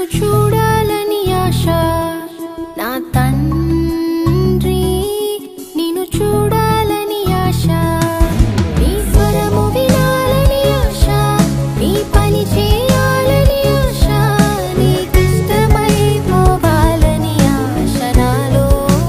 నిన్ను చూడాలని ఆశ నా తండ్రి నిన్ను చూడాలని ఆశ నీ స్వరము వినాలని ఆశ నీ పని చేయాలని ఆశ నీకిష్టమై పోవాలని ఆశ నాలో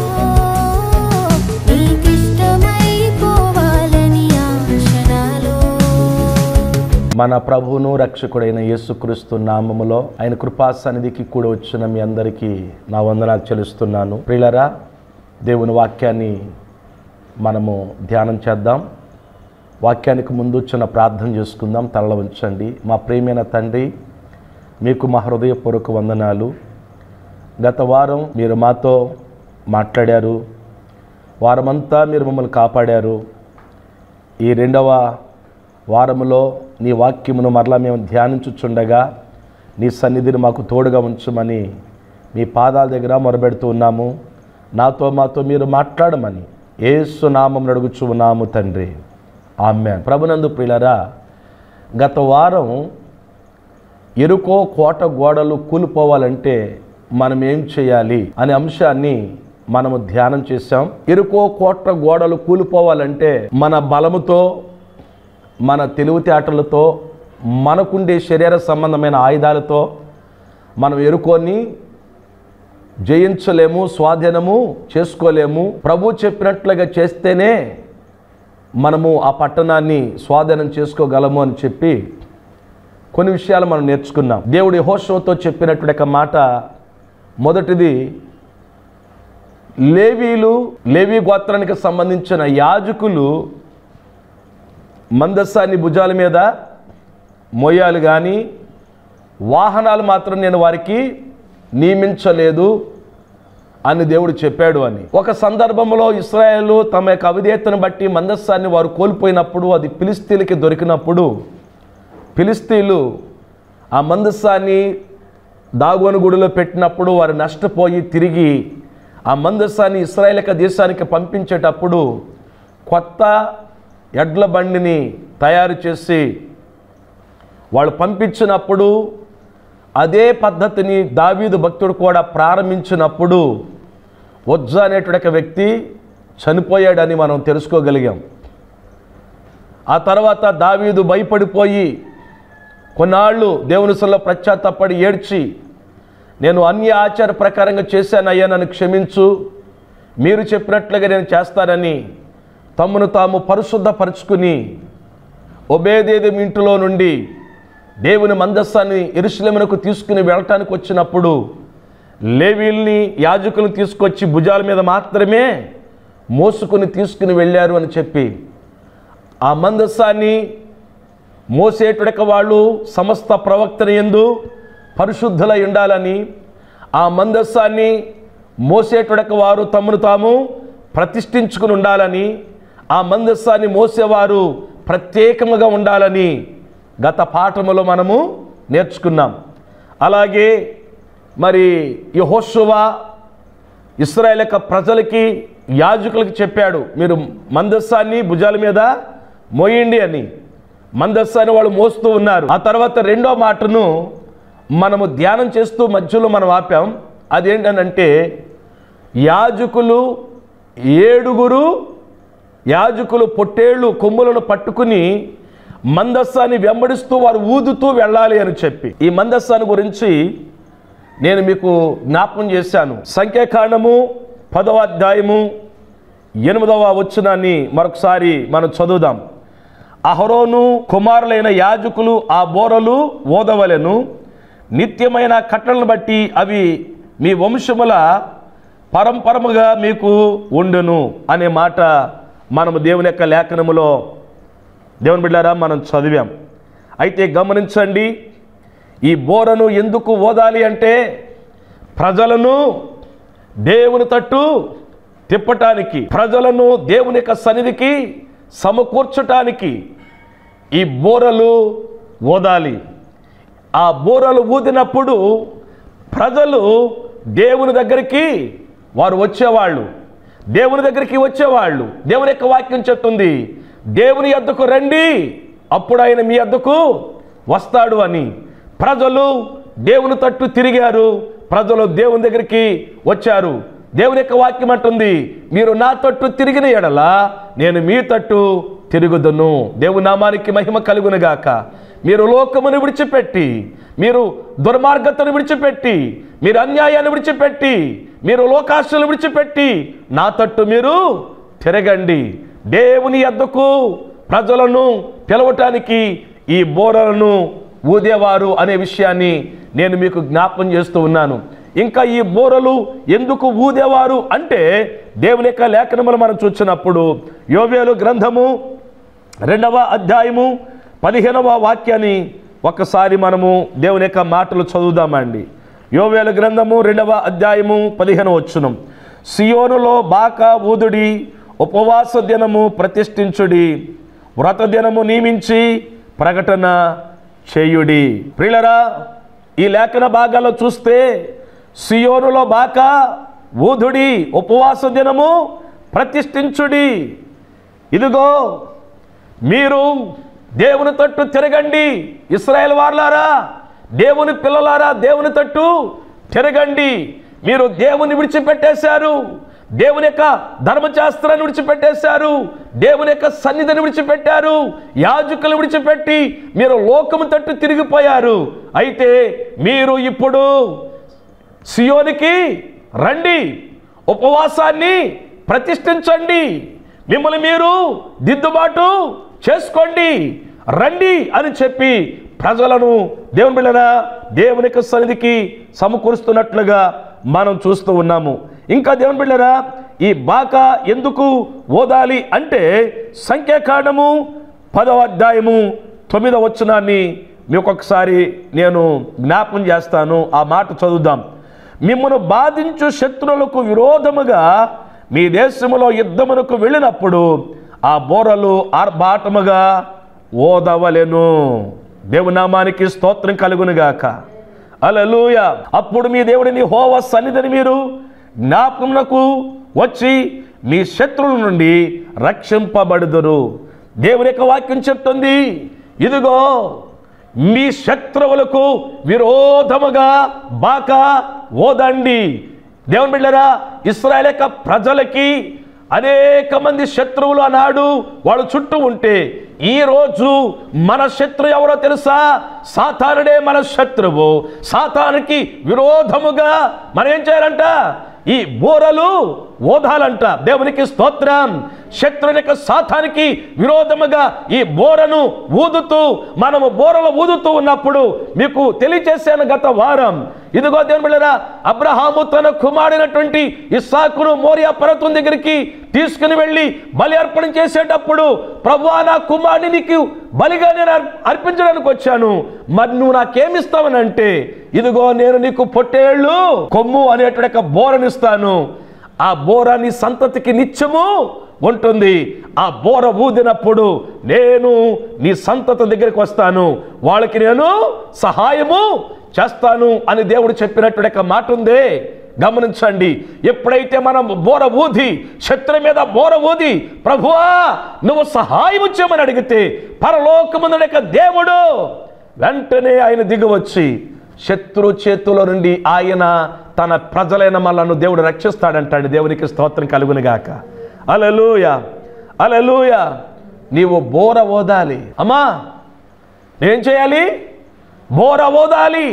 నీకిష్టమై పోవాలని ఆశ నాలో మన ప్రభువును రక్షకుడైన యేసుక్రీస్తు నామములో ఆయన కృపా సన్నిధికి కూడా వచ్చిన మీ అందరికీ నా వందనాలు చెల్లిస్తున్నాను ప్రియులరా దేవుని వాక్యాన్ని మనము ధ్యానం చేద్దాం వాక్యానికి ముందు చిన్న ప్రార్థన చేసుకుందాం తల ఉంచండి మా ప్రేమైన తండ్రి మీకు మా హృదయపూర్వక వందనాలు గత వారం మీరు మాతో మాట్లాడారు వారమంతా మీరు మమ్మల్ని కాపాడారు ఈ రెండవ వారములో నీ వాక్యమును మరలా మేము ధ్యానించుచుండగా నీ సన్నిధిని మాకు తోడుగా ఉంచమని మీ పాదాల దగ్గర మొరబెడుతూ ఉన్నాము నాతో మాతో మీరు మాట్లాడమని ఏసు నామం అడుగుచు ఉన్నాము తండ్రి ఆమె ప్రభునందు ప్రియులరా గత వారం ఎరుకో కోట గోడలు కూలిపోవాలంటే మనం ఏం చేయాలి అనే అంశాన్ని మనము ధ్యానం చేశాం ఎరుకో కోట గోడలు కూలిపోవాలంటే మన బలముతో మన తెలివితేటలతో మనకుండే శరీర సంబంధమైన ఆయుధాలతో మనం ఎరుకొని జయించలేము స్వాధీనము చేసుకోలేము ప్రభు చెప్పినట్లుగా చేస్తేనే మనము ఆ పట్టణాన్ని స్వాధీనం చేసుకోగలము అని చెప్పి కొన్ని విషయాలు మనం నేర్చుకున్నాం దేవుడి హోషంతో చెప్పినటువంటి ఒక మాట మొదటిది లేవీలు లేవీ గోత్రానికి సంబంధించిన యాజకులు మందస్సాన్ని భుజాల మీద మోయాలు కానీ వాహనాలు మాత్రం నేను వారికి నియమించలేదు అని దేవుడు చెప్పాడు అని ఒక సందర్భంలో ఇస్రాయేలు తమ యొక్క అవిధేయతను బట్టి మందస్సాన్ని వారు కోల్పోయినప్పుడు అది ఫిలిస్తీన్లకి దొరికినప్పుడు ఫిలిస్తీన్లు ఆ మందస్సాన్ని దాగోను గుడిలో పెట్టినప్పుడు వారు నష్టపోయి తిరిగి ఆ మందస్సాన్ని ఇస్రాయేల్ దేశానికి పంపించేటప్పుడు కొత్త ఎడ్ల బండిని తయారు చేసి వాళ్ళు పంపించినప్పుడు అదే పద్ధతిని దావీదు భక్తుడు కూడా ప్రారంభించినప్పుడు వజ్జ అనేటువంటి ఒక వ్యక్తి చనిపోయాడని మనం తెలుసుకోగలిగాం ఆ తర్వాత దావీదు భయపడిపోయి కొన్నాళ్ళు దేవుని సల్లో ప్రత్యాతపడి ఏడ్చి నేను అన్య ఆచార ప్రకారంగా చేశానయ్యా నన్ను క్షమించు మీరు చెప్పినట్లుగా నేను చేస్తానని తమను తాము పరిశుద్ధపరుచుకుని ఒబేదేదం ఇంటిలో నుండి దేవుని మందస్సాన్ని ఎరుసలేమునకు తీసుకుని వెళ్ళటానికి వచ్చినప్పుడు లేవీల్ని యాజకులను తీసుకొచ్చి భుజాల మీద మాత్రమే మోసుకుని తీసుకుని వెళ్ళారు అని చెప్పి ఆ మందస్సాన్ని మోసేటుడక వాళ్ళు సమస్త ప్రవక్తన ఎందు పరిశుద్ధులై ఉండాలని ఆ మందస్సాన్ని మోసేటుడక వారు తమను తాము ప్రతిష్ఠించుకుని ఉండాలని ఆ మందస్సాన్ని మోసేవారు ప్రత్యేకముగా ఉండాలని గత పాఠములో మనము నేర్చుకున్నాం అలాగే మరి యహోశువ ఇస్రాయేల్ యొక్క ప్రజలకి యాజకులకి చెప్పాడు మీరు మందస్సాన్ని భుజాల మీద మోయండి అని మందస్సాన్ని వాళ్ళు మోస్తూ ఉన్నారు ఆ తర్వాత రెండో మాటను మనము ధ్యానం చేస్తూ మధ్యలో మనం ఆపాం అదేంటనంటే యాజకులు ఏడుగురు యాజకులు పొట్టేళ్ళు కొమ్ములను పట్టుకుని మందస్సాన్ని వెంబడిస్తూ వారు ఊదుతూ వెళ్ళాలి అని చెప్పి ఈ మందస్సాన్ని గురించి నేను మీకు జ్ఞాపకం చేశాను సంఖ్యాకాండము పదవ అధ్యాయము ఎనిమిదవ వచనాన్ని మరొకసారి మనం చదువుదాం అహరోను కుమారులైన యాజకులు ఆ బోరలు ఓదవలెను నిత్యమైన కట్టలను బట్టి అవి మీ వంశముల పరంపరముగా మీకు ఉండును అనే మాట మనము దేవుని యొక్క లేఖనములో దేవుని బిడ్డారా మనం చదివాం అయితే గమనించండి ఈ బోరను ఎందుకు ఓదాలి అంటే ప్రజలను దేవుని తట్టు తిప్పటానికి ప్రజలను దేవుని యొక్క సన్నిధికి సమకూర్చటానికి ఈ బోరలు ఓదాలి ఆ బోరలు ఊదినప్పుడు ప్రజలు దేవుని దగ్గరికి వారు వచ్చేవాళ్ళు దేవుని దగ్గరికి వచ్చేవాళ్ళు దేవుని యొక్క వాక్యం చెప్తుంది దేవుని యొద్దకు రండి అప్పుడు ఆయన మీ యొద్దకు వస్తాడు అని ప్రజలు దేవుని తట్టు తిరిగారు ప్రజలు దేవుని దగ్గరికి వచ్చారు దేవుని యొక్క వాక్యం అంటుంది మీరు నా తట్టు తిరిగిన ఎడల నేను మీ తట్టు తిరుగుదును దేవుని నామానికి మహిమ కలుగునుగాక మీరు లోకమును విడిచిపెట్టి మీరు దుర్మార్గతను విడిచిపెట్టి మీరు అన్యాయాన్ని విడిచిపెట్టి మీరు లోకాశలు విడిచిపెట్టి నా తట్టు మీరు తిరగండి దేవుని ఎద్దకు ప్రజలను పిలవటానికి ఈ బోరలను ఊదేవారు అనే విషయాన్ని నేను మీకు జ్ఞాపం చేస్తూ ఉన్నాను ఇంకా ఈ బోరలు ఎందుకు ఊదేవారు అంటే దేవుని యొక్క లేఖనములు మనం చూసినప్పుడు యోవేలు గ్రంథము రెండవ అధ్యాయము పదిహేనవ వాక్యాన్ని ఒక్కసారి మనము దేవుని యొక్క మాటలు చదువుదామండి యోవేలు గ్రంథము రెండవ అధ్యాయము పదిహేను వచ్చునం సియోనులో బాకా ఊదుడి ఉపవాస దినము ప్రతిష్ఠించుడి వ్రత దినము నియమించి ప్రకటన చేయుడి ప్రియులరా ఈ లేఖన భాగాల్లో చూస్తే సియోనులో బాకా ఊదుడి ఉపవాస దినము ప్రతిష్ఠించుడి ఇదిగో మీరు దేవుని తట్టు తిరగండి ఇస్రాయేల్ వార్లారా దేవుని పిల్లలారా దేవుని తట్టు తిరగండి మీరు దేవుని విడిచిపెట్టేశారు దేవుని యొక్క ధర్మశాస్త్రాన్ని విడిచిపెట్టేశారు దేవుని యొక్క సన్నిధిని విడిచిపెట్టారు యాజకులు విడిచిపెట్టి మీరు లోకము తట్టు తిరిగిపోయారు అయితే మీరు ఇప్పుడు సియోనికి రండి ఉపవాసాన్ని ప్రతిష్ఠించండి మిమ్మల్ని మీరు దిద్దుబాటు చేసుకోండి రండి అని చెప్పి ప్రజలను దేవుని బిళ్ళరా దేవుని యొక్క సన్నిధికి సమకూరుస్తున్నట్లుగా మనం చూస్తూ ఉన్నాము ఇంకా దేవుని బిళ్ళరా ఈ బాక ఎందుకు ఓదాలి అంటే సంఖ్యాకాండము పదవ అధ్యాయము తొమ్మిదవ వచనాన్ని మీకు ఒకసారి నేను జ్ఞాపం చేస్తాను ఆ మాట చదువుదాం మిమ్మను బాధించు శత్రువులకు విరోధముగా మీ దేశములో యుద్ధమునకు వెళ్ళినప్పుడు ఆ బోరలు ఆర్భాటముగా ఓదవలెను దేవునామానికి స్తోత్రం కలుగునుగాక అలలుయ అప్పుడు మీ దేవుడిని హోవ సన్నిధిని మీరు జ్ఞాపకమునకు వచ్చి మీ శత్రువుల నుండి రక్షింపబడుదురు దేవుని యొక్క వాక్యం చెప్తుంది ఇదిగో మీ శత్రువులకు విరోధముగా బాకా ఓదండి దేవుని బిడ్డరా ఇస్రాయల్ యొక్క ప్రజలకి అనేక మంది శత్రువులు అన్నాడు వాళ్ళు చుట్టూ ఉంటే ఈ రోజు మన శత్రు ఎవరో తెలుసా సాతానుడే మన శత్రువు సాతానికి విరోధముగా మనం ఏం చేయాలంట ఈ బోరలు ఓదాలంట దేవునికి స్తోత్రం శత్రుని యొక్క సాతానికి విరోధముగా ఈ బోరను ఊదుతూ మనము బోరలు ఊదుతూ ఉన్నప్పుడు మీకు తెలియచేశాను గత వారం ఇదిగో దేవుని బిళ్ళరా అబ్రహాము తన కుమారుడైనటువంటి ఇస్సాకును మోరియా పర్వతం దగ్గరికి తీసుకుని వెళ్ళి బలి అర్పణ చేసేటప్పుడు ప్రభువా నా కుమారుని నీకు బలిగా నేను అర్- అర్పించడానికి వచ్చాను మరి నువ్వు నాకేమిస్తావని అంటే ఇదిగో నేను నీకు పొట్టేళ్ళు కొమ్ము అనేటువంటి ఒక బోరనిస్తాను ఆ బోర నీ సంతతికి నిత్యము ఉంటుంది ఆ బోర ఊదినప్పుడు నేను నీ సంతతి దగ్గరికి వస్తాను వాళ్ళకి నేను సహాయము చేస్తాను అని దేవుడు చెప్పినటువంటి ఒక మాట ఉందే గమనించండి ఎప్పుడైతే మనం బోర ఊది శత్రు మీద బోర ఊది ప్రభువా నువ్వు సహాయం చేయమని అడిగితే పరలోకముందు యొక్క దేవుడు వెంటనే ఆయన దిగవచ్చి శత్రు చేతుల నుండి ఆయన తన ప్రజలైన మనలను దేవుడు రక్షిస్తాడంటాడు దేవునికి స్తోత్రం కలుగునుగాక అలలుయ అలలుయ నీవు బోర ఓదాలి అమ్మా ఏం చేయాలి బోర ఓదాలి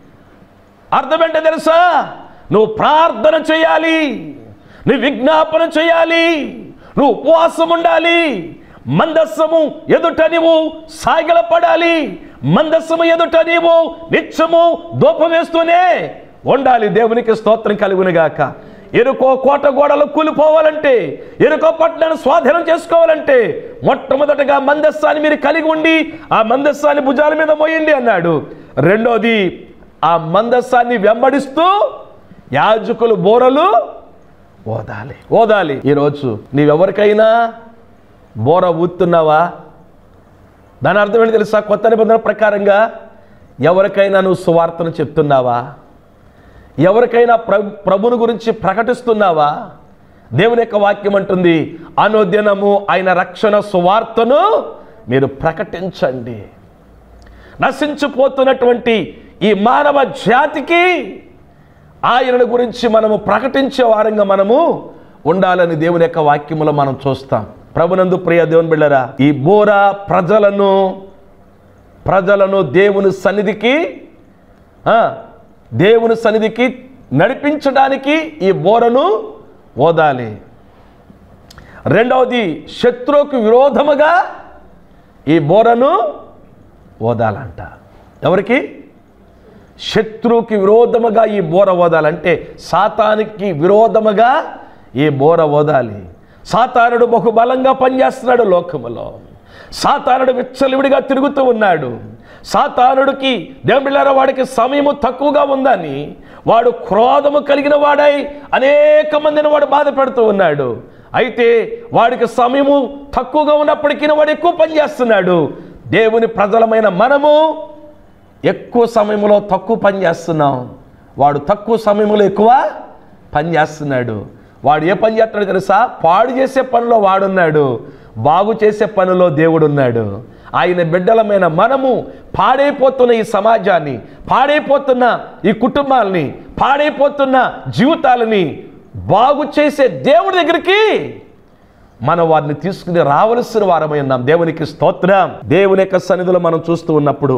అర్థం ఏంటో తెలుసా నువ్వు ప్రార్థన చేయాలి నువ్వు విజ్ఞాపన చేయాలి నువ్వు ఉపవాసం ఉండాలి మందస్సము ఎదుట నీవు సాగిలపడాలి మందస్సము ఎదుట నీవు నిత్యము దూపం వేస్తూనే ఉండాలి దేవునికి స్తోత్రం కలుగునుగాక ఎరుకో కోట గోడలు కూలిపోవాలంటే ఎరుకో పట్టణాన్ని స్వాధీనం చేసుకోవాలంటే మొట్టమొదటగా మందస్సాన్ని మీరు కలిగి ఉండి ఆ మందస్సాన్ని భుజాల మీద మోయండి అన్నాడు రెండోది ఆ మందస్సాన్ని వెంబడిస్తూ యాజకులు బోరలు ఓదాలి ఓదాలి ఈరోజు నీవెవరికైనా బోర ఊతున్నావా దాని అర్థం ఏంటి తెలుసా కొత్త నిబంధన ప్రకారంగా ఎవరికైనా నువ్వు సువార్తను చెప్తున్నావా ఎవరికైనా ప్ర ప్రభుని గురించి ప్రకటిస్తున్నావా దేవుని యొక్క వాక్యం అంటుంది అనుదినము ఆయన రక్షణ సువార్తను మీరు ప్రకటించండి నశించిపోతున్నటువంటి ఈ మానవ జాతికి ఆయనను గురించి మనము ప్రకటించే వారంగా మనము ఉండాలని దేవుని యొక్క వాక్యములో మనం చూస్తాం ప్రభునందు ప్రియ దేవుని బిళ్ళరా ఈ బోర ప్రజలను ప్రజలను దేవుని సన్నిధికి ఆ, దేవుని సన్నిధికి నడిపించడానికి ఈ బోరను ఓదాలి రెండవది శత్రువుకు విరోధముగా ఈ బోరను ఓదాలంట ఎవరికి శత్రువుకి విరోధముగా ఈ బోర ఓదాలంటే సాతానికి విరోధముగా ఈ బోర ఓదాలి సాతానుడు బహుబలంగా పనిచేస్తున్నాడు లోకములో సాతానుడు విచ్చలవిడిగా తిరుగుతూ ఉన్నాడు సాతానుడికి దేవుళ్ళారా వాడికి సమయము తక్కువగా ఉందని వాడు క్రోధము కలిగిన వాడై అనేక మందిని వాడు బాధ పెడుతూ ఉన్నాడు అయితే వాడికి సమయము తక్కువగా ఉన్నప్పటికీ వాడు ఎక్కువ పని చేస్తున్నాడు దేవుని ప్రజలమైన మనము ఎక్కువ సమయంలో తక్కువ పని చేస్తున్నాం వాడు తక్కువ సమయంలో ఎక్కువ పని చేస్తున్నాడు వాడు ఏ పని చేస్తున్నాడు తెలుసా పాడు చేసే పనిలో వాడున్నాడు బాగు చేసే పనిలో దేవుడు ఉన్నాడు ఆయన బిడ్డలమైన మనము పాడైపోతున్న ఈ సమాజాన్ని పాడైపోతున్న ఈ కుటుంబాలని పాడైపోతున్న జీవితాలని బాగు చేసే దేవుడి దగ్గరికి మనం వారిని తీసుకుని రావలసిన వారమై ఉన్నాం దేవునికి స్తోత్రం దేవుని యొక్క సన్నిధిలో మనం చూస్తూ ఉన్నప్పుడు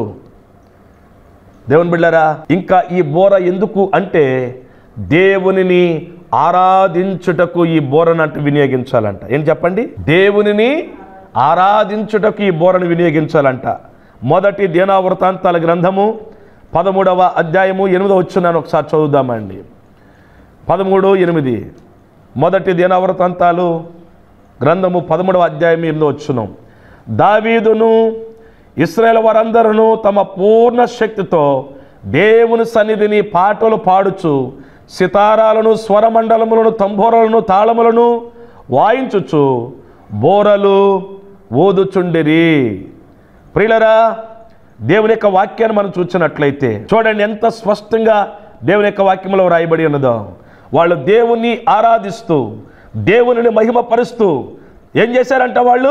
దేవుని బిళ్ళరా ఇంకా ఈ బోర ఎందుకు అంటే దేవునిని ఆరాధించుటకు ఈ బోరనంటూ వినియోగించాలంట ఏం చెప్పండి దేవునిని ఆరాధించుటకు ఈ బోరను వినియోగించాలంట మొదటి దీనావృతాంతాల గ్రంథము పదమూడవ అధ్యాయము ఎనిమిదవ వచ్చున్నాను ఒకసారి చదువుదామండి పదమూడు ఎనిమిది మొదటి దినవృతాంతాలు గ్రంథము పదమూడవ అధ్యాయం ఎనిమిది వచ్చును దావీదును ఇస్రాయేల్ వారందరూ తమ పూర్ణ శక్తితో దేవుని సన్నిధిని పాటలు పాడుచు సితారాలను స్వరమండలములను తంబోరలను తాళములను వాయించుచు బోరలు ఊదుచుండిరి ప్రియులరా దేవుని యొక్క వాక్యాన్ని మనం చూసినట్లయితే చూడండి ఎంత స్పష్టంగా దేవుని యొక్క వాక్యంలో రాయబడి ఉన్నదో వాళ్ళు దేవుణ్ణి ఆరాధిస్తూ దేవునిని మహిమపరుస్తూ ఏం చేశారంట వాళ్ళు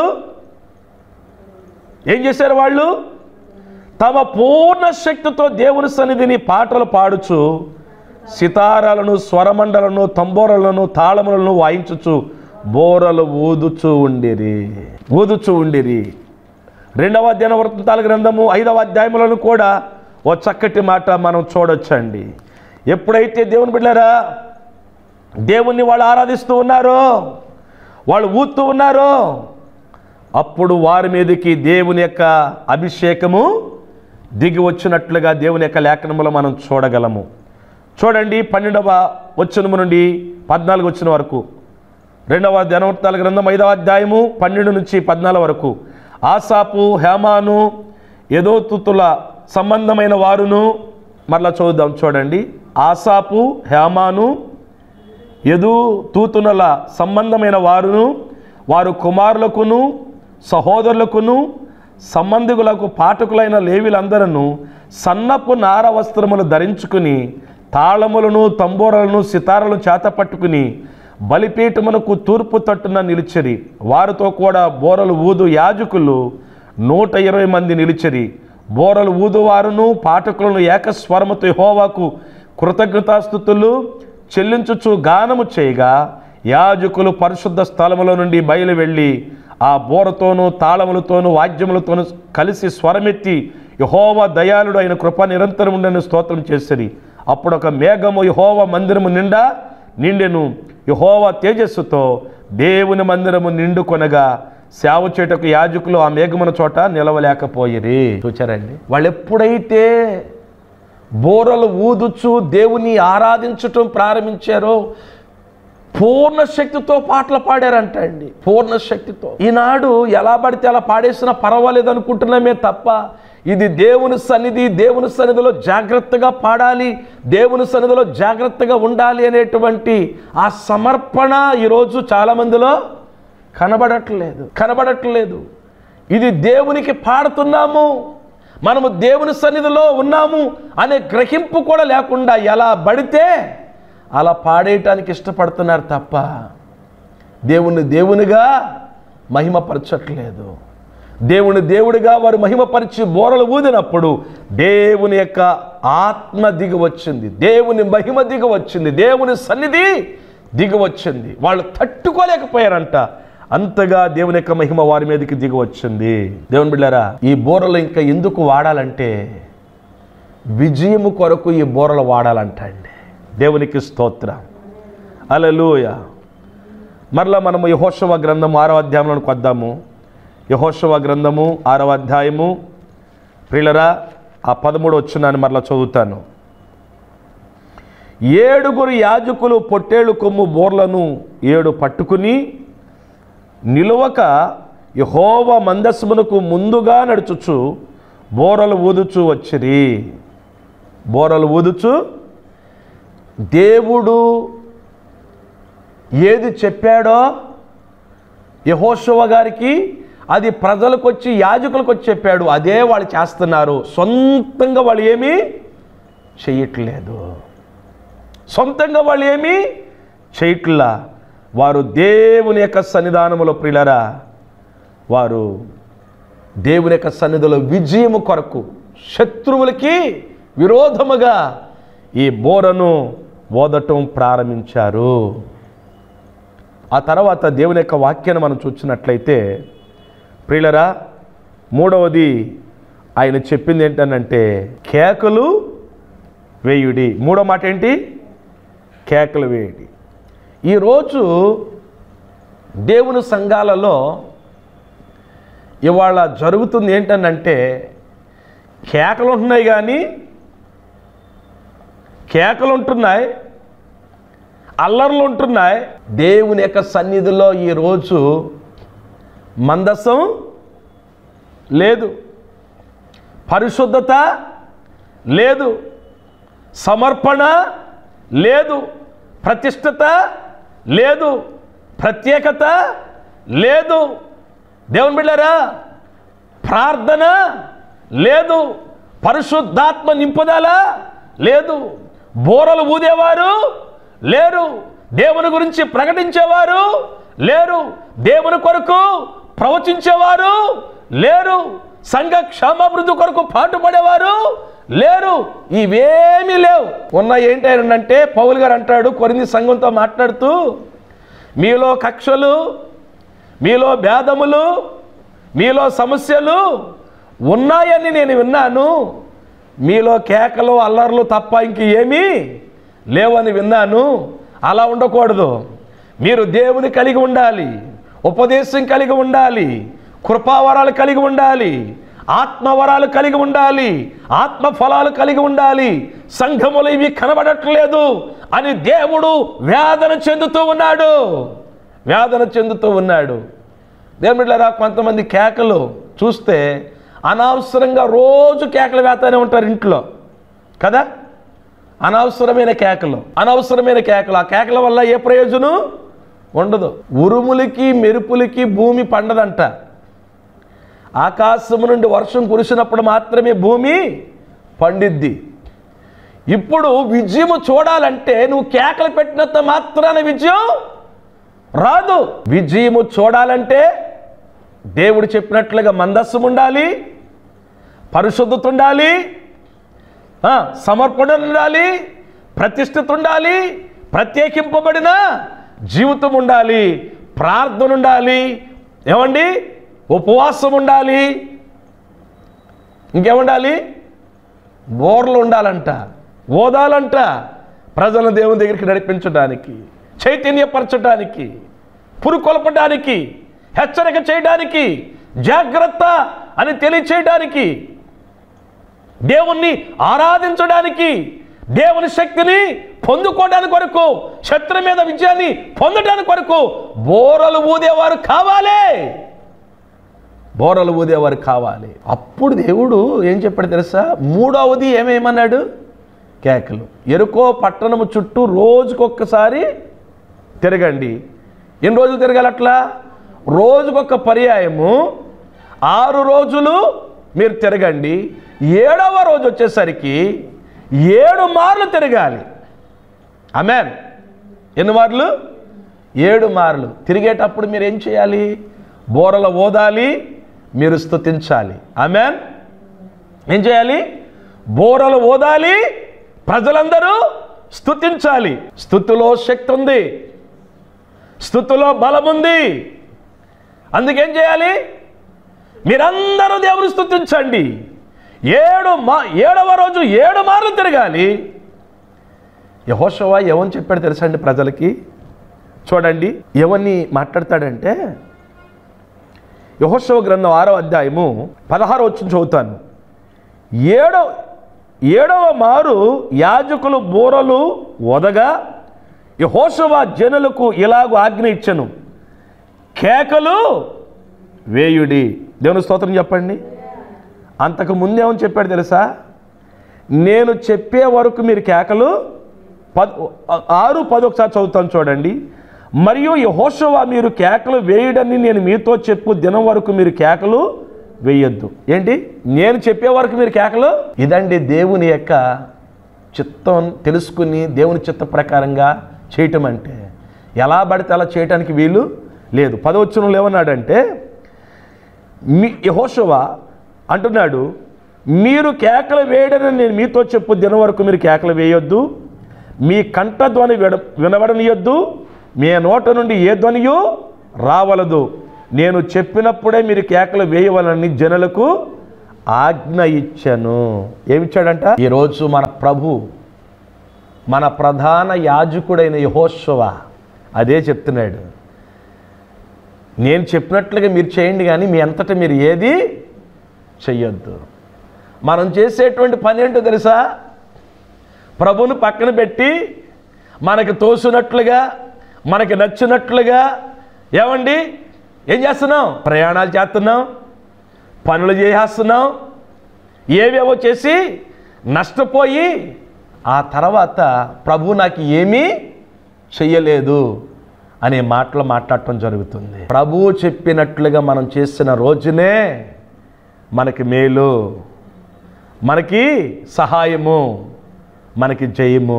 ఏం చేశారు వాళ్ళు తమ పూర్ణ శక్తితో దేవుని సన్నిధిని పాటలు పాడుచు సితారాలను స్వరమండలను తంబోరలను తాళములను వాయించుచు బోరలు ఊదుచూ ఉండిరి ఊదుచూ ఉండిరి రెండవ అధ్యాయ వృత్తాల గ్రంథము ఐదవ అధ్యాయములను కూడా ఓ చక్కటి మాట మనం చూడొచ్చండి ఎప్పుడైతే దేవుని బిడ్డారా దేవుణ్ణి వాళ్ళు ఆరాధిస్తూ ఉన్నారో వాళ్ళు ఊతూ ఉన్నారో అప్పుడు వారి మీదకి దేవుని యొక్క అభిషేకము దిగి వచ్చినట్లుగా దేవుని యొక్క లేఖనములో మనం చూడగలము చూడండి పన్నెండవ వచనము నుండి పద్నాలుగు వచ్చిన వరకు రెండవ దినవృత్తాల గ్రంథం ఐదవ అధ్యాయము పన్నెండు నుంచి పద్నాలుగు వరకు ఆసాపు హేమాను ఎదోతుతుల సంబంధమైన వారును మరలా చూద్దాం చూడండి ఆసాపు హేమాను ఎదు తూతునల సంబంధమైన వారును వారు కుమారులకును సహోదరులకును సంబంధికులకు పాఠకులైన లేవిలందరూ సన్నపు నార వస్త్రములు ధరించుకుని తాళములను తంబూరలను సితారలను చేత పట్టుకుని బలిపీఠమునకు తూర్పు తట్టున నిలిచిరి వారితో కూడా బోరలు ఊదు యాజకులు నూట ఇరవై మంది నిలిచిరి బోరలు ఊదువారును పాఠకులను ఏకస్వరముతో యెహోవాకు కృతజ్ఞతాస్థుతులు చెల్లించుచు గానము చేయగా యాజకులు పరిశుద్ధ స్థలములో నుండి బయలు వెళ్ళి ఆ బోరతోనూ తాళములతోనూ వాద్యములతోనూ కలిసి స్వరమెత్తి యహోవ దయాళుడు అయిన కృప నిరంతరం ఉండని స్తోత్రం చేసిరి అప్పుడు ఒక మేఘము యహోవ మందిరము నిండా నిండెను యహోవ తేజస్సుతో దేవుని మందిరము నిండుకొనగా సేవ చేటకు యాజకులు ఆ మేఘమున చోట నిలవలేకపోయిరి చూచారండి వాళ్ళు ఎప్పుడైతే బోరలు ఊదుచు దేవుని ఆరాధించటం ప్రారంభించారో పూర్ణ శక్తితో పాటలు పాడారంట అండి పూర్ణ శక్తితో ఈనాడు ఎలా పడితే అలా పాడేసినా పర్వాలేదు అనుకుంటున్నామే తప్ప ఇది దేవుని సన్నిధి దేవుని సన్నిధిలో జాగ్రత్తగా పాడాలి దేవుని సన్నిధిలో జాగ్రత్తగా ఉండాలి అనేటువంటి ఆ సమర్పణ ఈరోజు చాలామందిలో కనబడట్లేదు కనబడట్లేదు ఇది దేవునికి పాడుతున్నాము మనము దేవుని సన్నిధిలో ఉన్నాము అనే గ్రహింపు కూడా లేకుండా ఎలా పడితే అలా పాడేయటానికి ఇష్టపడుతున్నారు తప్ప దేవుణ్ణి దేవునిగా మహిమపరచట్లేదు దేవుని దేవుడిగా వారు మహిమపరిచి బోరలు ఊదినప్పుడు దేవుని యొక్క ఆత్మ దిగి వచ్చింది దేవుని మహిమ దిగి వచ్చింది దేవుని సన్నిధి దిగి వచ్చింది వాళ్ళు తట్టుకోలేకపోయారంట అంతగా దేవుని యొక్క మహిమ వారి మీదకి దిగి వచ్చింది దేవుని బిళ్ళారా ఈ బోరలు ఇంకా ఎందుకు వాడాలంటే విజయము కొరకు ఈ బోరలు వాడాలంట అండి దేవునికి స్తోత్రం అలలుయ మరలా మనము యహోశవ గ్రంథం ఆరవ అధ్యాయంలోకి వద్దాము యహోశవ గ్రంథము ఆరవ అధ్యాయము ప్రియులరా ఆ పదమూడు వచ్చున్నాను మరలా చదువుతాను ఏడుగురు యాజకులు పొట్టేళ్ళు కొమ్ము బోర్లను ఏడు పట్టుకుని నిలువక యహోవ మందస్మునకు ముందుగా నడుచుచు బోరలు ఊదుచు వచ్చిరి బోరలు ఊదుచు దేవుడు ఏది చెప్పాడో యహోశవ గారికి అది ప్రజలకు వచ్చి యాజకులకు వచ్చి చెప్పాడు అదే వాళ్ళు చేస్తున్నారు సొంతంగా వాళ్ళు ఏమీ చేయట్లేదు సొంతంగా వాళ్ళు ఏమీ చేయట్లా వారు దేవుని యొక్క సన్నిధానములో ప్రిలరా వారు దేవుని యొక్క సన్నిధిలో విజయము కొరకు శత్రువులకి విరోధముగా ఈ బోరను ఓదటం ప్రారంభించారు ఆ తర్వాత దేవుని యొక్క వాక్యాన్ని మనం చూసినట్లయితే ప్రియులరా మూడవది ఆయన చెప్పింది ఏంటనంటే కేకలు వేయుడి మూడో మాట ఏంటి కేకలు వేయుడి ఈరోజు దేవుని సంఘాలలో ఇవాళ జరుగుతుంది ఏంటనంటే కేకలు ఉంటున్నాయి కానీ కేకలు ఉంటున్నాయి అల్లర్లు ఉంటున్నాయి దేవుని యొక్క సన్నిధిలో ఈరోజు మందసం లేదు పరిశుద్ధత లేదు సమర్పణ లేదు ప్రతిష్టత లేదు ప్రత్యేకత లేదు దేవుని బిళ్ళారా ప్రార్థన లేదు పరిశుద్ధాత్మ నింపుదల లేదు బోరలు ఊదేవారు లేరు దేవుని గురించి ప్రకటించేవారు లేరు దేవుని కొరకు ప్రవచించేవారు లేరు సంఘ క్షేమాభివృద్ధి కొరకు పాటుపడేవారు లేరు ఇవేమీ లేవు ఉన్న ఏంటంటే పౌలు గారు అంటాడు కొరింది సంఘంతో మాట్లాడుతూ మీలో కక్షలు మీలో భేదములు మీలో సమస్యలు ఉన్నాయని నేను విన్నాను మీలో కేకలు అల్లర్లు తప్ప ఇంక ఏమీ లేవని విన్నాను అలా ఉండకూడదు మీరు దేవుని కలిగి ఉండాలి ఉపదేశం కలిగి ఉండాలి కృపావరాలు కలిగి ఉండాలి ఆత్మవరాలు కలిగి ఉండాలి ఆత్మ ఫలాలు కలిగి ఉండాలి సంఘములు ఇవి కనబడట్లేదు అని దేవుడు వేదన చెందుతూ ఉన్నాడు వేదన చెందుతూ ఉన్నాడు దేవుడిలారా కొంతమంది కేకలు చూస్తే అనవసరంగా రోజు కేకలు వేస్తానే ఉంటారు ఇంట్లో కదా అనవసరమైన కేకలు అనవసరమైన కేకలు ఆ కేకల వల్ల ఏ ప్రయోజనం ఉండదు ఉరుములకి మెరుపులకి భూమి పండదంట ఆకాశము నుండి వర్షం కురిసినప్పుడు మాత్రమే భూమి పండిద్ది ఇప్పుడు విజయము చూడాలంటే నువ్వు కేకలు పెట్టినంత మాత్రాన విజయం రాదు విజయము చూడాలంటే దేవుడు చెప్పినట్లుగా మందస్సం ఉండాలి పరిశుద్ధత ఉండాలి ఆ, సమర్పణ ఉండాలి ప్రతిష్ఠిత ఉండాలి ప్రత్యేకింపబడిన జీవితం ఉండాలి ప్రార్థన ఉండాలి ఏమండి ఉపవాసం ఉండాలి ఇంకేముండాలి బోర్లు ఉండాలంట ఓదాలంట ప్రజలను దేవుని దగ్గరికి నడిపించడానికి చైతన్యపరచడానికి పురుకొల్పడానికి హెచ్చరిక చేయడానికి జాగ్రత్త అని తెలియచేయడానికి దేవుణ్ణి ఆరాధించడానికి దేవుని శక్తిని పొందుకోవడానికి కొరకు శత్రు మీద విజయాన్ని పొందడానికి కొరకు బోరలు ఊదేవారు కావాలి బోరలు ఊదేవారు కావాలి అప్పుడు దేవుడు ఏం చెప్పాడు తెలుసా మూడవది ఏమేమన్నాడు కేకలు ఎరుకో పట్టణము చుట్టూ రోజుకొక్కసారి తిరగండి ఎన్ని రోజులు తిరగాలి అట్లా రోజుకొక పర్యాయము ఆరు రోజులు మీరు తిరగండి ఏడవ రోజు వచ్చేసరికి ఏడు మార్లు తిరగాలి అమెన్ ఎన్ని మార్లు ఏడు మార్లు తిరిగేటప్పుడు మీరు ఏం చేయాలి బోరల ఓదాలి మీరు స్తుతించాలి ఆమెన్ ఏం చేయాలి బోరలు ఓదాలి ప్రజలందరూ స్తుతించాలి స్థుతిలో శక్తి ఉంది స్థుతిలో బలం ఉంది అందుకేం చేయాలి మీరందరూ దేవుని స్తుతించండి ఏడు మా ఏడవ రోజు ఏడు మార్లు తిరగాలి యహోషవా ఏమని చెప్పాడు తెలుసా అండి ప్రజలకి చూడండి ఏమని మాట్లాడతాడంటే యహోషవ గ్రంథం ఆరో అధ్యాయము పదహారు వచ్చిన చదువుతాను ఏడో ఏడవ మారు యాజకులు బూరలు వదగా యహోషవ జనులకు ఇలాగూ ఆజ్ఞ ఇచ్చను కేకలు వేయుడి దేవుని స్తోత్రం చెప్పండి అంతకు ముందేమని చెప్పాడు తెలుసా నేను చెప్పే వరకు మీరు కేకలు పద్ ఆరు పది ఒకసారి చదువుతాను చూడండి మరియు యహోషవ మీరు కేకలు వేయడని నేను మీతో చెప్పు దినం వరకు మీరు కేకలు వేయొద్దు ఏంటి నేను చెప్పే వరకు మీరు కేకలు ఇదండి దేవుని యొక్క చిత్తం తెలుసుకుని దేవుని చిత్త ప్రకారంగా చేయటం అంటే ఎలా పడితే అలా చేయటానికి వీలు లేదు పదవచనంలో ఏమన్నాడంటే మీ యహోషవ అంటున్నాడు మీరు కేకలు వేయడని నేను మీతో చెప్పు దినం వరకు మీరు కేకలు వేయొద్దు మీ కంఠధ్వని విడ వినబడనియొద్దు మీ నోట నుండి ఏ ధ్వనియో రావలదు నేను చెప్పినప్పుడే మీరు కేకలు వేయవలని జనులకు ఆజ్ఞ ఇచ్చాను ఏమిచ్చాడంట ఈరోజు మన ప్రభు మన ప్రధాన యాజకుడైన యహోశవ అదే చెప్తున్నాడు నేను చెప్పినట్లుగా మీరు చేయండి కానీ మీ అంతటా మీరు ఏది చెయ్యొద్దు మనం చేసేటువంటి పని ఏంటో తెలుసా ప్రభుని పక్కన పెట్టి మనకి తోసినట్లుగా మనకి నచ్చినట్లుగా ఏమండి ఏం చేస్తున్నాం ప్రయాణాలు చేస్తున్నాం పనులు చేసేస్తున్నాం ఏవేవో చేసి నష్టపోయి ఆ తర్వాత ప్రభు నాకు ఏమీ చెయ్యలేదు అనే మాటలు మాట్లాడటం జరుగుతుంది ప్రభువు చెప్పినట్లుగా మనం చేసిన రోజునే మనకి మేలు మనకి సహాయము మనకి జయము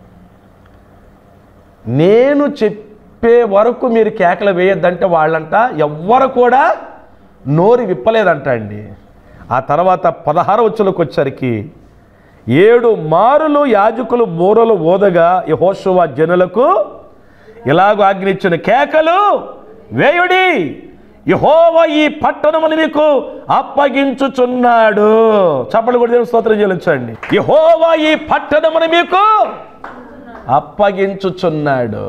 నేను చెప్పే వరకు మీరు కేకలు వేయొద్దంటే వాళ్ళంట ఎవ్వరు కూడా నోరు విప్పలేదంట అండి ఆ తర్వాత పదహారు వచ్చులకు వచ్చరికి ఏడు మారులు యాజకులు బోరలు ఓదగా యహోషువ జనులకు ఇలాగ ఆజ్ఞించిన కేకలు వేయుడి యహోవ ఈ పట్టణమును మీకు అప్పగించుచున్నాడు చప్పలు కూడా దేవుని స్తోత్రం చెల్లించండి యహోవ ఈ పట్టణమును మీకు అప్పగించుచున్నాడు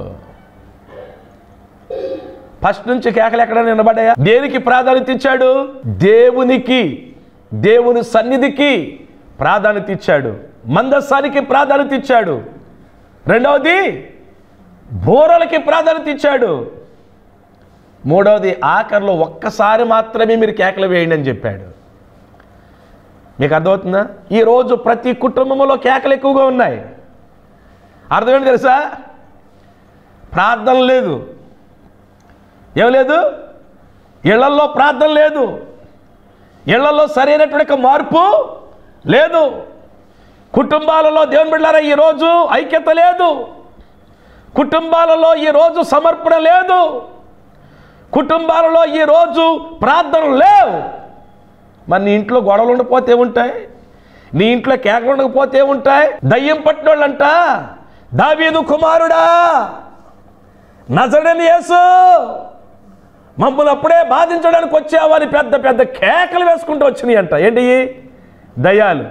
ఫస్ట్ నుంచి కేకలు ఎక్కడ నిలబడ్డాయా దేనికి ప్రాధాన్యత ఇచ్చాడు దేవునికి దేవుని సన్నిధికి ప్రాధాన్యత ఇచ్చాడు మందస్సానికి ప్రాధాన్యత ఇచ్చాడు రెండవది బోరలకి ప్రాధాన్యత ఇచ్చాడు మూడవది ఆఖరిలో ఒక్కసారి మాత్రమే మీరు కేకలు వేయండి అని చెప్పాడు మీకు అర్థమవుతుందా ఈరోజు ప్రతి కుటుంబంలో కేకలు ఎక్కువగా ఉన్నాయి అర్థమేంటి తెలుసా ప్రార్థన లేదు ఏం లేదు ఇళ్లల్లో ప్రార్థన లేదు ఇళ్లలో సరైనటువంటి ఒక మార్పు లేదు కుటుంబాలలో దేవుని బిడ్డారా ఈరోజు ఐక్యత లేదు కుటుంబాలలో ఈరోజు సమర్పణ లేదు కుటుంబాలలో ఈరోజు ప్రార్థనలు లేవు మరి నీ ఇంట్లో గొడవలు ఉండకపోతే ఉంటాయి నీ ఇంట్లో కేకలు ఉండకపోతే ఉంటాయి దయ్యం పట్టినోళ్ళంట దావీదు కుమారుడా నజడని యేసు మమ్మల్ని అప్పుడే బాధించడానికి వచ్చావని పెద్ద పెద్ద కేకలు వేసుకుంటూ వచ్చినాయి అంట ఏంటి దయాలు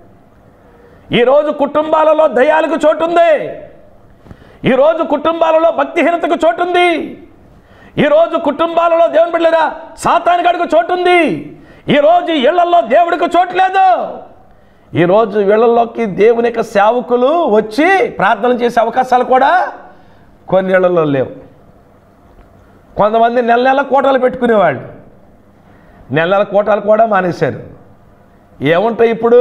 ఈరోజు కుటుంబాలలో దయాలకు చోటుంది ఈరోజు కుటుంబాలలో భక్తిహీనతకు చోటుంది ఈరోజు కుటుంబాలలో దేవుని బిడ్డరా సాతానిగాడికి చోటుంది ఈరోజు ఇళ్లలో దేవుడికి చోటు లేదు ఈరోజు వీళ్ళల్లోకి దేవుని యొక్క సేవకులు వచ్చి ప్రార్థన చేసే అవకాశాలు కూడా కొన్ని ఇళ్లలో లేవు కొంతమంది నెల నెల కోటాలు పెట్టుకునేవాళ్ళు నెల నెల కోటాలు కూడా మానేశారు ఏముంటాయి ఇప్పుడు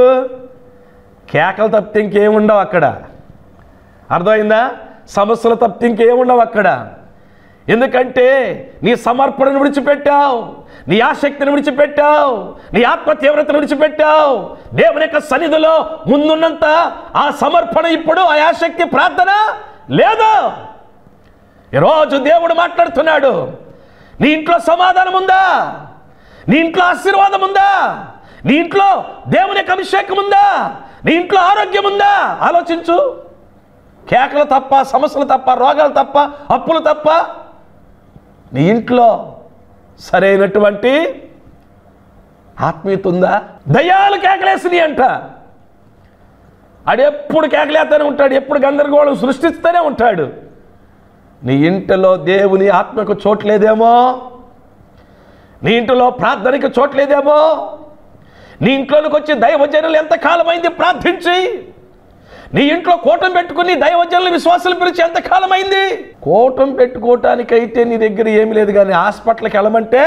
కేకలు తప్పితే ఇంకేముండవు అక్కడ అర్థమైందా సమస్యలు తప్పితే ఇంకేముండవు అక్కడ ఎందుకంటే నీ సమర్పణను విడిచిపెట్టావు నీ ఆసక్తిని విడిచిపెట్టావు నీ ఆత్మ తీవ్రతను విడిచిపెట్టావు దేవుని యొక్క సన్నిధిలో ముందున్నంత ఆ సమర్పణ ఇప్పుడు ఆ ఆసక్తి ప్రార్థన లేదు ఈరోజు దేవుడు మాట్లాడుతున్నాడు నీ ఇంట్లో సమాధానం ఉందా నీ ఇంట్లో ఆశీర్వాదం ఉందా నీ ఇంట్లో దేవుని యొక్క అభిషేకం ఉందా నీ ఇంట్లో ఆరోగ్యం ఉందా ఆలోచించు కేకలు తప్ప సమస్యలు తప్ప రోగాలు తప్ప అప్పులు తప్ప నీ ఇంట్లో సరైనటువంటి ఆత్మీయత ఉందా దయ్యాలు కేకలేసినాయి అంట ఆడెప్పుడు కేకలేస్తూనే ఉంటాడు ఎప్పుడు గందరగోళం సృష్టిస్తూనే ఉంటాడు నీ ఇంటిలో దేవుని ఆత్మకు చోట్లేదేమో నీ ఇంటిలో ప్రార్థనకి చోట్లేదేమో నీ ఇంట్లోనికి వచ్చి దైవజనులు ఎంతకాలమైంది ప్రార్థించి నీ ఇంట్లో కూటం పెట్టుకుని దైవజనులు విశ్వాసాలు పిలిచి ఎంతకాలమైంది కూటం పెట్టుకోవటానికైతే నీ దగ్గర ఏమీ లేదు కానీ హాస్పిటల్కి వెళ్ళమంటే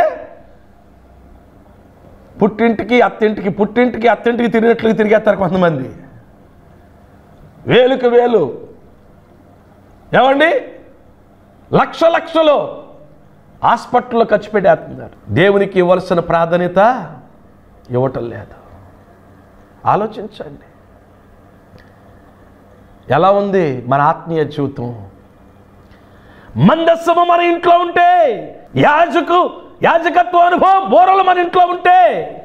పుట్టింటికి అత్తింటికి పుట్టింటికి అత్తింటికి తిరిగినట్లు తిరిగేస్తారు కొంతమంది వేలుకు వేలు ఏమండి లక్ష లక్షలు హాస్పిటల్లో ఖర్చు పెట్టేస్తున్నారు దేవునికి ఇవ్వాల్సిన ప్రాధాన్యత ఇవ్వటం లేదు ఆలోచించండి ఎలా ఉంది మన ఆత్మీయ జీవితం మందస్సము మన ఇంట్లో ఉంటే యాజకు యాజకత్వ అనుభవం బోరలు మన ఇంట్లో ఉంటే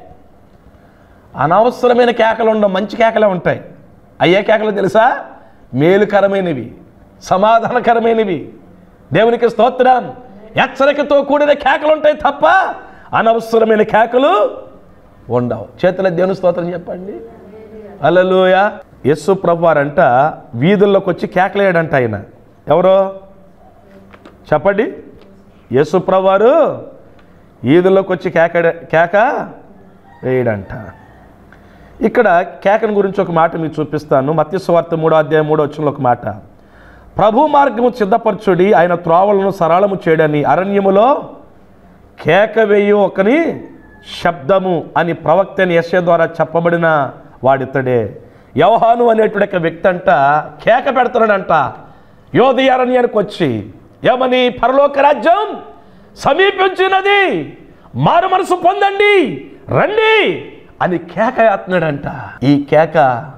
అనవసరమైన కేకలు ఉండవు మంచి కేకలే ఉంటాయి అయ్యే కేకలు తెలుసా మేలుకరమైనవి సమాధానకరమైనవి దేవునికి స్తోత్రం హెచ్చరికతో కూడిన కేకలు ఉంటాయి తప్ప అనవసరమైన కేకలు ఉండవు చేతుల దేవుని స్తోత్రం చెప్పండి అలలోయ యస్సు ప్రభువారంట వీధుల్లోకి వచ్చి కేకలేయడంట ఆయన ఎవరో చెప్పండి యేసు ప్రభువారు వీధుల్లోకి వచ్చి కేక కేక వేయడంట ఇక్కడ కేకను గురించి ఒక మాట మీకు చూపిస్తాను మత్స్యవార్త మూడో అధ్యాయం మూడో వచ్చిన ఒక మాట ప్రభు మార్గము సిద్ధపరచుడి ఆయన త్రోవలను సరళము చేయడని అరణ్యములో కేక వేయు ఒకని శబ్దము అని ప్రవక్తని యశ ద్వారా చెప్పబడిన వాడితడే యవహాను అనేటువంటి ఒక వ్యక్తి అంట కేక పెడుతున్నాడంట యోధి అరణ్యానికి వచ్చి ఏమని పరలోక రాజ్యం సమీపించినది మారు మనసు పొందండి రండి అని కేక వేస్తున్నాడంట ఈ కేక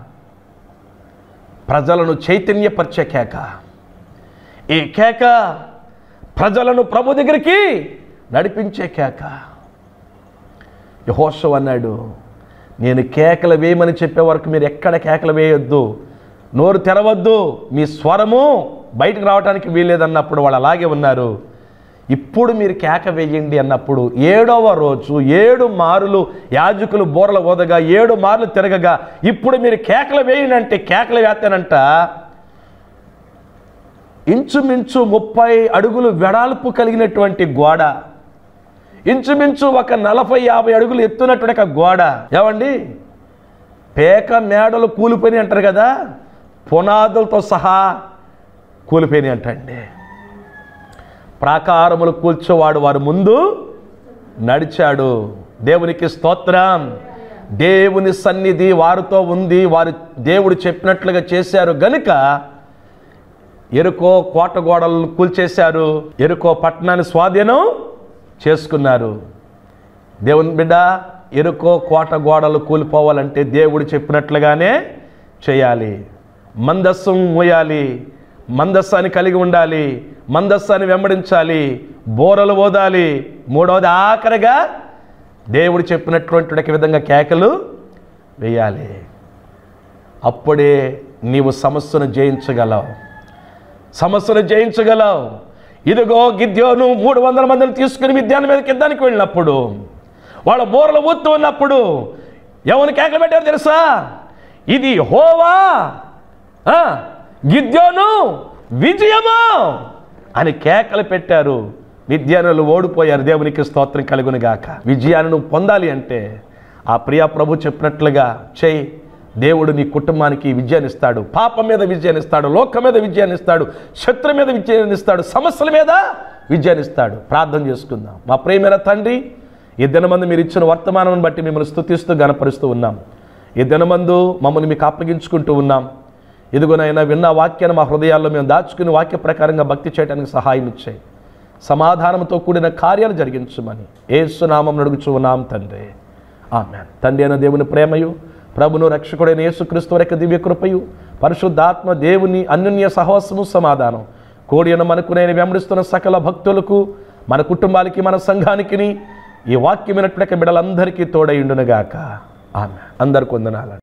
ప్రజలను చైతన్యపరిచే కేక ఈ కేక ప్రజలను ప్రభు దగ్గరికి నడిపించే కేక యహోషం అన్నాడు నేను కేకలు వేయమని చెప్పే వరకు మీరు ఎక్కడ కేకలు వేయొద్దు నోరు తెరవద్దు మీ స్వరము బయటకు రావడానికి వీల్లేదన్నప్పుడు వాళ్ళు అలాగే ఉన్నారు ఇప్పుడు మీరు కేక వేయండి అన్నప్పుడు ఏడవ రోజు ఏడు మారులు యాజకులు బోరల ఓదగా ఏడు మార్లు తిరగగా ఇప్పుడు మీరు కేకలు వేయండి అంటే కేకలు వేస్తానంట ఇంచుమించు ముప్పై అడుగులు వెడల్పు కలిగినటువంటి గోడ ఇంచుమించు ఒక నలభై యాభై అడుగులు ఎత్తున్నటువంటి ఒక గోడ ఏమండి పేక మేడలు కూలిపోయినాయి అంటారు కదా పునాదులతో సహా కూలిపోయినాయి అంటండి ప్రాకారములు కూల్చేవాడు వారు ముందు నడిచాడు దేవునికి స్తోత్రం దేవుని సన్నిధి వారితో ఉంది వారు దేవుడు చెప్పినట్లుగా చేశారు గనుక ఎరుకో కోట గోడలను కూల్చేశారు ఎరుకో పట్టణాన్ని స్వాధీనం చేసుకున్నారు దేవుని బిడ్డ ఎరుకో కోట గోడలు కూలిపోవాలంటే దేవుడు చెప్పినట్లుగానే చేయాలి మందస్సం మోయాలి మందస్సాన్ని కలిగి ఉండాలి మందస్సాన్ని వెంబడించాలి బోరలు ఓదాలి మూడవది ఆఖరిగా దేవుడు చెప్పినటువంటి ఒక విధంగా కేకలు వేయాలి అప్పుడే నీవు సమస్యను జయించగలవు సమస్యను జయించగలవు ఇదిగో గిద్యోను మూడు వందల మందిని తీసుకుని విద్యాన్ని మీద కిందానికి వెళ్ళినప్పుడు వాళ్ళ బోరలు ఊత్తు ఉన్నప్పుడు ఎవరిని కేకలు పెట్టారు తెలుసా ఇది హోవా ఆ, గిద్యోను విజయము అని కేకలు పెట్టారు విద్యానులు ఓడిపోయారు దేవునికి స్తోత్రం కలుగును గాక విజయాన్ని నువ్వు పొందాలి అంటే ఆ ప్రియా ప్రభు చెప్పినట్లుగా చేయి దేవుడు నీ కుటుంబానికి విజయాన్ని ఇస్తాడు పాపం మీద విజయాన్ని ఇస్తాడు లోకం మీద విజయాన్ని ఇస్తాడు శత్రు మీద విజయాన్ని ఇస్తాడు సమస్యల మీద విజయాన్ని ఇస్తాడు ప్రార్థన చేసుకుందాం మా ప్రేమైన తండ్రి ఈ దినమందు మీరు ఇచ్చిన వర్తమానం బట్టి మిమ్మల్ని స్తుతిస్తూ గనపరుస్తూ ఉన్నాం ఈ దినమందు మమ్మల్ని మీకు అప్పగించుకుంటూ ఉన్నాం ఇదిగోనైనా విన్న వాక్యాన్ని మా హృదయాల్లో మేము దాచుకుని వాక్య ప్రకారంగా భక్తి చేయడానికి సహాయం ఇచ్చాయి సమాధానంతో కూడిన కార్యాలు జరిగించమని ఏసునామం నడుగుచు ఉన్నాం తండ్రి ఆమె తండ్రి అయిన దేవుని ప్రేమయు ప్రభును రక్షకుడైన యేసుక్రీస్తు వరకు దివ్య కృపయు పరిశుద్ధాత్మ దేవుని అన్యోన్య సహవాసము సమాధానం కోడియన మనకు నేను వెంబడిస్తున్న సకల భక్తులకు మన కుటుంబాలకి మన సంఘానికి ఈ వాక్యం వినట్లక బిడ్డలందరికీ తోడైండునుగాక ఆమె అందరికి వందనాలండి